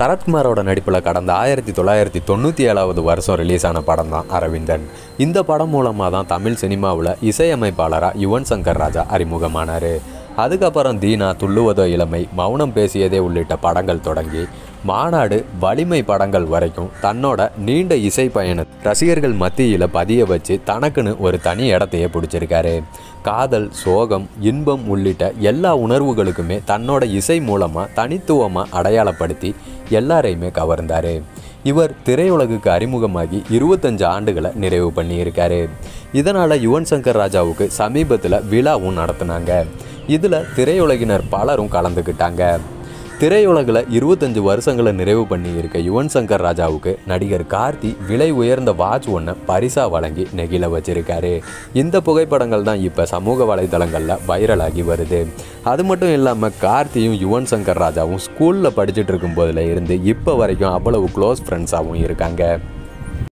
சரத்குமாரோட நடிப்பில் கடந்த ஆயிரத்தி தொள்ளாயிரத்தி தொண்ணூற்றி ஏழாவது வருஷம் ரிலீஸ் ஆன படம் தான் அரவிந்தன் இந்த படம் மூலமாக தான் தமிழ் சினிமாவில் இசையமைப்பாளராக யுவன் சங்கர் ராஜா அறிமுகமானார் அதுக்கப்புறம் தீனா துள்ளுவதோ இளமை மௌனம் பேசியதே உள்ளிட்ட படங்கள் தொடங்கி மாநாடு வலிமை படங்கள் வரைக்கும் தன்னோட நீண்ட இசை பயண ரசிகர்கள் மத்தியில் பதிய வச்சு தனக்குன்னு ஒரு தனி இடத்தையே பிடிச்சிருக்காரு காதல் சோகம் இன்பம் உள்ளிட்ட எல்லா உணர்வுகளுக்குமே தன்னோட இசை மூலமாக தனித்துவமாக அடையாளப்படுத்தி எல்லாரையுமே கவர்ந்தார் இவர் திரையுலகுக்கு அறிமுகமாகி இருபத்தஞ்சு ஆண்டுகளை நிறைவு பண்ணியிருக்காரு இதனால் யுவன் சங்கர் ராஜாவுக்கு சமீபத்தில் விழாவும் நடத்துனாங்க இதில் திரையுலகினர் பலரும் கலந்துக்கிட்டாங்க திரையுலகில் இருபத்தஞ்சு வருஷங்களை நிறைவு பண்ணி இருக்க யுவன் சங்கர் ராஜாவுக்கு நடிகர் கார்த்தி விலை உயர்ந்த வாட்ச் ஒன்றை பரிசா வழங்கி நெகிழ வச்சிருக்காரு இந்த புகைப்படங்கள் தான் இப்போ சமூக வலைதளங்களில் வைரலாகி வருது அது மட்டும் இல்லாமல் கார்த்தியும் யுவன் சங்கர் ராஜாவும் ஸ்கூலில் படிச்சுட்டு இருக்கும் போதுல இருந்து இப்போ வரைக்கும் அவ்வளவு க்ளோஸ் ஃப்ரெண்ட்ஸாகவும் இருக்காங்க